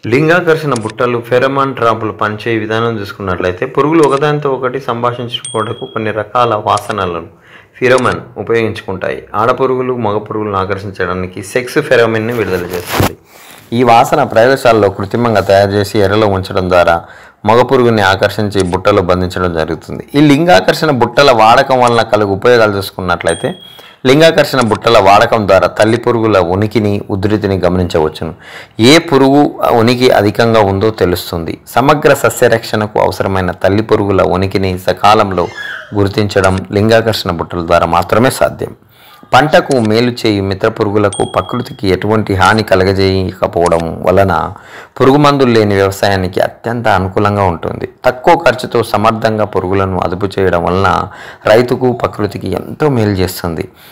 లింగాకర్షణ బుట్టలు ఫెరమాన్ ట్రాపులు పనిచేయ విధానం చూసుకున్నట్లయితే పురుగులు ఒకదానితో ఒకటి సంభాషించుకోవడానికి కొన్ని రకాల వాసనలను ఫిరోమన్ ఉపయోగించుకుంటాయి ఆడపురుగులు మగ పురుగులను ఆకర్షించడానికి సెక్స్ ఫెరోమిన్ని విడుదల చేస్తుంది ఈ వాసన ప్రయోగశాలలో కృత్రిమంగా తయారు చేసి ఎర్రలో ఉంచడం ద్వారా మగ పురుగుని ఆకర్షించి బుట్టలో బంధించడం జరుగుతుంది ఈ లింగాకర్షణ బుట్టల వాడకం వలన కలుగు ఉపయోగాలు చూసుకున్నట్లయితే లింగాకర్షణ బుట్టల వాడకం ద్వారా తల్లి పురుగుల ఉనికిని ఉధృతిని గమనించవచ్చును ఏ పురుగు ఉనికి అధికంగా ఉందో తెలుస్తుంది సమగ్ర సస్యరక్షణకు అవసరమైన తల్లి పురుగుల ఉనికిని సకాలంలో గుర్తించడం లింగాకర్షణ బుట్టల ద్వారా మాత్రమే సాధ్యం పంటకు మేలు చేయు మిత్ర పురుగులకు ప్రకృతికి ఎటువంటి హాని కలగజేయకపోవడం వలన పురుగు మందులు లేని వ్యవసాయానికి అత్యంత అనుకూలంగా ఉంటుంది తక్కువ ఖర్చుతో సమర్థంగా పురుగులను అదుపు చేయడం వలన రైతుకు ప్రకృతికి ఎంతో మేలు చేస్తుంది